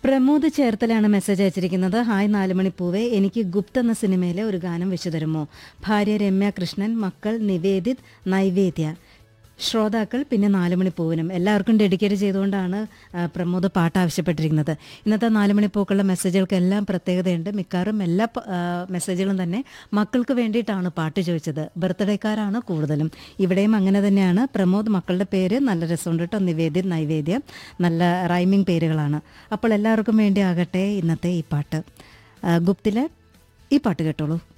പ്രമോദ് ചേർത്തലാണ് മെസ്സേജ് അയച്ചിരിക്കുന്നത് ഹായ് നാലുമണിപ്പൂവേ എനിക്ക് ഗുപ്ത് എന്ന സിനിമയിലെ ഒരു ഗാനം വെച്ചു തരുമോ ഭാര്യ രമ്യ കൃഷ്ണൻ മക്കൾ നിവേദിത് നൈവേദ്യ ശ്രോതാക്കൾ പിന്നെ നാലുമണിപ്പൂവിനും എല്ലാവർക്കും ഡെഡിക്കേറ്റ് ചെയ്തുകൊണ്ടാണ് ആ, പ്രമോദ് പാട്ട് ആവശ്യപ്പെട്ടിരിക്കുന്നത് ഇന്നത്തെ നാലുമണിപ്പൂക്കളുടെ മെസ്സേജുകൾക്കെല്ലാം പ്രത്യേകതയുണ്ട് മിക്കവാറും എല്ലാ പ- ആ, മെസ്സേജുകളും തന്നെ മക്കൾക്ക് വേണ്ടിയിട്ടാണ് പാട്ട് ചോദിച്ചത് ബർത്ത്ഡേക്കാരാണ് കൂടുതലും ഇവിടെയും അങ്ങനെ തന്നെയാണ് പ്രമോദ് മക്കളുടെ പേര് നല്ല രസമുണ്ട് കേട്ടോ നിവേദ്യ നൈവേദ്യം നല്ല റൈമിംഗ് പേരുകളാണ് അപ്പോൾ എല്ലാവർക്കും വേണ്ടി ആകട്ടെ ഇന്നത്തെ ഈ പാട്ട് ആ, ഗുപ്തിലെ ഈ പാട്ട് കേട്ടോളൂ